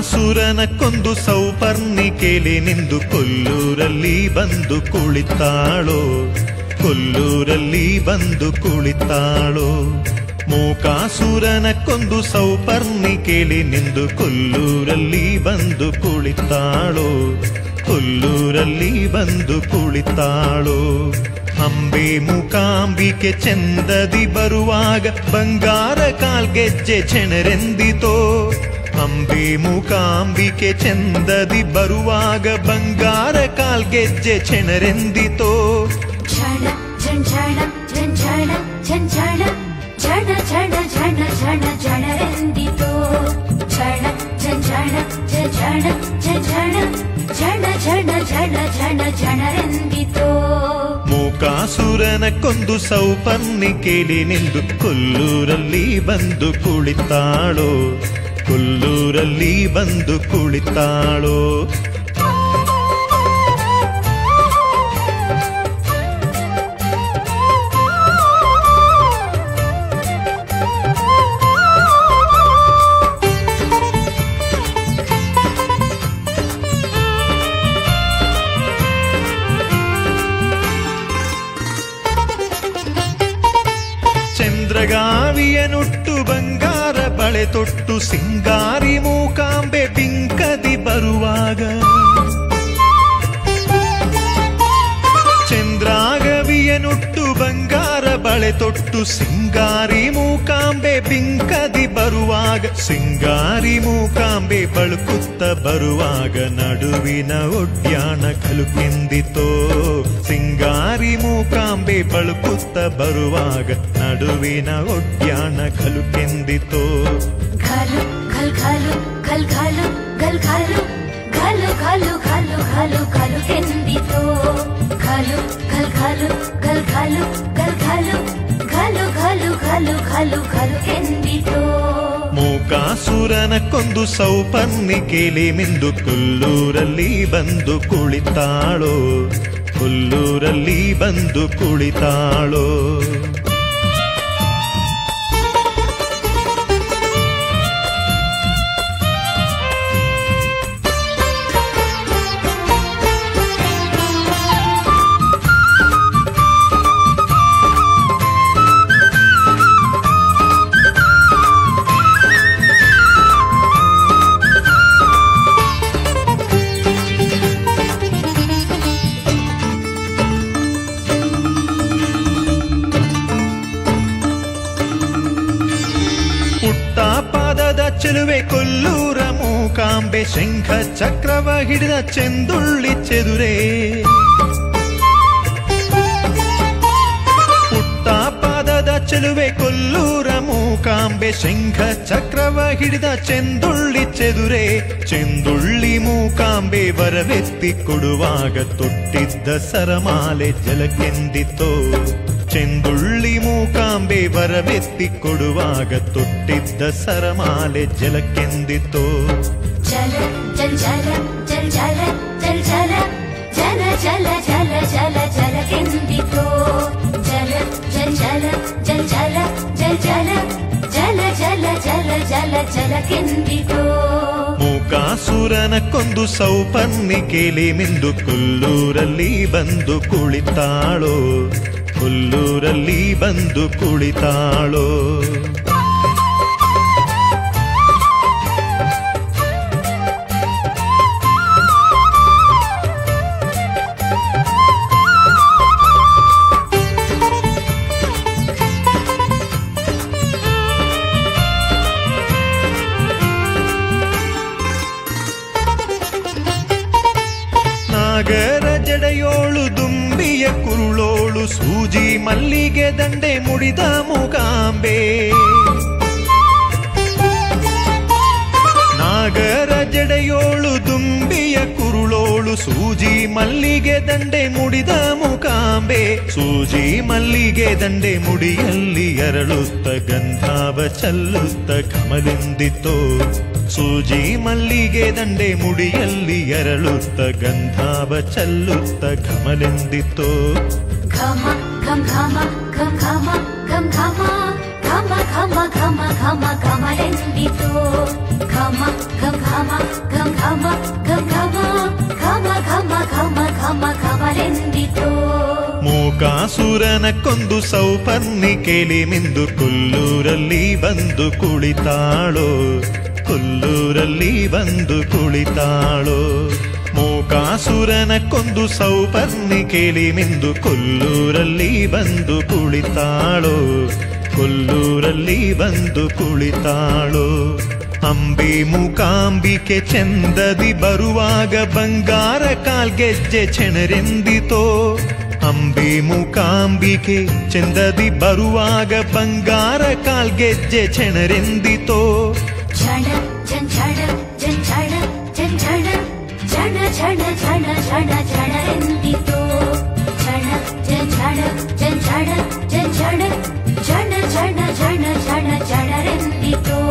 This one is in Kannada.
ಮೂಕಾಸುರನ ಕೊಂದು ಸೌಪರ್ಣಿಕೆಲಿ ನಿಂದು ಕೊಲ್ಲೂರಲ್ಲಿ ಬಂದು ಕುಳಿತಾಳೋ ಕೊಲ್ಲೂರಲ್ಲಿ ಬಂದು ಕುಳಿತಾಳೋ ಮೂಕಾಸುರನ ಕೊಂದು ಸೌಪರ್ಣಿಕೆಲಿ ನಿಂದು ಕೊಲ್ಲೂರಲ್ಲಿ ಬಂದು ಕುಳಿತಾಳೋ ಕೊಲ್ಲೂರಲ್ಲಿ ಬಂದು ಕುಳಿತಾಳೋ ಅಂಬೆ ಮೂಕಾಂಬಿಕೆ ಚಂದದಿ ಬರುವಾಗ ಬಂಗಾರ ಕಾಲ್ಗೆಜ್ಜೆ ಚೆಣರೆಂದಿತೋ ಅಂಬೆ ಮೂಕಾಂಬಿಕೆ ಚಂದದಿ ಬರುವಾಗ ಬಂಗಾರ ಕಾಲ್ಗೆಜ್ಜೆ ಚೆಣರೆಂದಿತೋ ಝಣ ಝಣ ಝಣ ಝಣ ಝಣ ಝಣ ಝಣ ಝಣ ಝಣ ಝಣರೆಂದಿತೋ ಝಣ ಝಣ ಝಣ ಝಣ ಝಣ ಝಣ ಝಣ ಝಣ ಝಣರೆಂದಿತೋ ಮೂಕಾಸುರನ ಕೊಂದು ಸೌಪರ್ಣಿಕೆಲಿ ನಿಂದು ಕೊಲ್ಲೂರಲ್ಲಿ ಬಂದು ಕುಳಿತಾಳೋ ಕೊಲ್ಲೂರಲ್ಲಿ ಬಂದು ಕುಳಿತಾಳೋ ಚಂದ್ರಗಾವಿಯ ನುಟ್ಟು ಬಂಗಾರ ಬಳೆ ತೊಟ್ಟು ಸಿಂಗಾರಿ ಮೂಕಾಂಬೆ ಬಿಂಕದಿ ಬರುವಾಗ ಚಂದ್ರಾಗವಿಯ ನುಟ್ಟು ಬಂಗಾರ ಬಳೆ ತೊಟ್ಟು ಸಿಂಗಾರಿ ಮೂಕಾಂಬೆ ಬಿಂಕದಿ ಬರುವಾಗ ಸಿಂಗಾರಿ ಮೂಕಾಂಬೆ ಬಳುಕುತ್ತ ಬರುವಾಗ ನಡುವಿನ ಒಡ್ಯಾಣ ಕಲುಕೆಂದಿತೋ ಸಿಂಗಾರಿ ಮೂಕಾಂಬೆ ಬಳುಕುತ್ತ ಬರುವಾಗ ನಡುವಿನ ಒಡ್ಯಾಣ ಕಲುಕೆಂದಿತೋ ಘಲು ಘಲ್ ಘಲು ಘಲ್ ಘಲು ಘಲ್ ಘಲು ಘಲು ಘಲು ಘಲು ಘಲು ಘಲು ಕೆಂದಿತೋ ಘಲು ಘಲ್ ಘಲು ಘಲ್ ಘಲು ಘಲ್ ಘಲು ಘಲು ಘಲು ಘಲು ಘಲು ಘಲು ಕೆಂದಿತೋ ಮೂಕಾಸುರನ ಕೊಂದು ಸೌಪರ್ಣಿಕೆಲಿ ಮಿಂದು ಕೊಲ್ಲೂರಲ್ಲಿ ಬಂದು ಕುಳಿತಾಳೋ ಕೊಲ್ಲೂರಲ್ಲಿ ಬಂದು ಕುಳಿತಾಳೋ ಪುಟ್ಟ ಪಾದದ ಚೆಲುವೆ ಕೊಲ್ಲೂರ ಮೂಕಾಂಬೆ ಶಂಖ ಚಕ್ರವ ಹಿಡಿದ ಚೆಂದುಳ್ಳಿ ಚೆದುರೆ ಪುಟ್ಟ ಪಾದದ ಚೆಲುವೆ ಕೊಲ್ಲೂರ ಮೂಕಾಂಬೆ ಶಂಖ ಚಕ್ರವ ಹಿಡಿದ ಚೆಂದುಳ್ಳಿ ಚೆದುರೆ ಚೆಂದುಳ್ಳಿ ಮೂಕಾಂಬೆ ಬರವೆತ್ತಿ ಕೊಡುವಾಗ ತೊಟ್ಟಿದ್ದ ಸರಮಾಲೆ ಜಲಕೆಂದಿತೋ ಚೆಂದುಳ್ಳಿ ಮೂಕಾಂಬೆ ಬರವೆತ್ತಿ ಕೊಡುವಾಗ ತೊಟ್ಟಿದ್ದ ಸರಮಾಲೆ ಜಲಕೆಂದಿತೋ ಜಲ ಜಲ್ ಜಲ ಜಲ್ ಜಲ ಜಲ್ ಜಲ ಜಲ ಜಲ ಜಲ ಜಲ ಜಲ ಕೆಂದಿತೋ ಜಲ ಜಲ್ ಜಲ ಜಲ್ ಜಲ ಜಲ್ ಜಲ ಜಲ ಜಲ ಜಲ ಜಲ ಜಲ ಕೆಂದಿತೋ ಮೂಕಾಸುರನ ಕೊಂದು ಸೌಪರ್ಣಿಕೆಲಿ ಮಿಂದು ಕೊಲ್ಲೂರಲ್ಲಿ ಬಂದು ಕುಳಿತಾಳೋ ಕೊಲ್ಲೂರಲ್ಲಿ ಬಂದು ಕುಳಿತಾಳೋ ನಾಗರ ಜಡೆಯೋಳು ದುಂಬಿಯ ಕುರುಳೋಳು ಸೂಜಿ ಮಲ್ಲಿಗೆ ದಂಡೆ ಮುಡಿದ ಮೂಕಾಂಬೆ ನಾಗರ ಜಡೆಯೋಳು ದುಂಬಿಯ ಕುರುಳೋಳು ಸೂಜಿ ಮಲ್ಲಿಗೆ ದಂಡೆ ಮುಡಿದ ಮೂಕಾಂಬೆ ಸೂಜಿ ಮಲ್ಲಿಗೆ ದಂಡೆ ಮುಡಿಯಲ್ಲಿ ಅರಳುತ್ತ ಗಂಧಾವ ಚಲ್ಲುತ್ತ ಕಮಲೆಂದಿತೋ ಸೂಜಿ ಮಲ್ಲಿಗೆ ದಂಡೆ ಮುಡಿಯಲ್ಲಿ ಅರಳುತ್ತ ಗಂಧಾವ ಚಲ್ಲುತ್ತ ಕಮಲೆಂದಿತೋ ಘಮ ಘಮ್ ಘಮ ಘಮ್ ಘಮ ಘಮ್ ಘಮ ಘಮ ಘಮ ಘಮ ಘಮ ಘಮಲೆಂದಿತು ಘಮ ಘಮ ಘಮ ಘಮ ಘಮ ಘಮ ಘಮ ಘಮ ಘಮ ಘಮ ಘಮಲೆಂದಿತು ಮೂಕಾಸುರನ ಕೊಂದು ಸೌಪರ್ಣಿ ಕೇಳಿ ಮಿಂದು ಕೊಲ್ಲೂರಲ್ಲಿ ಬಂದು ಕುಳಿತಾಳೋ ಕೊಲ್ಲೂರಲ್ಲಿ ಬಂದು ಕುಳಿತಾಳೋ ಮೂಕಾಸುರನ ಕೊಂದು ಸೌಪರ್ಣಿ ಕೇಳಿ ಮಿಂದು ಕೊಲ್ಲೂರಲ್ಲಿ ಬಂದು ಕುಳಿತಾಳೋ ಕೊಲ್ಲೂರಲ್ಲಿ ಬಂದು ಕುಳಿತಾಳೋ ಅಂಬಿ ಮೂಕಾಂಬಿಕೆ ಚಂದದಿ ಬರುವಾಗ ಬಂಗಾರ ಕಾಲ್ಗೆಜ್ಜೆ ಚೆಣರೆಂದಿತೋ ಅಂಬಿ ಮೂಕಾಂಬಿಕೆ ಚಂದದಿ ಬರುವಾಗ ಬಂಗಾರ ಕಾಲ್ಗೆಜ್ಜೆ ಚೆಣರೆಂದಿತೋ ಝಣ ಝಣ ಝಣ ಝಣ ಝಣ ಝಣ ಝಣ ಝಣ ಝಣ ಝಣರೆಂದಿತು ಝಣ ಝಣ ಝಣ ಝಣ ಝಣ ಝಣ ಝಣ ಝಣ ಝಣ ಝಣರೆಂದಿತು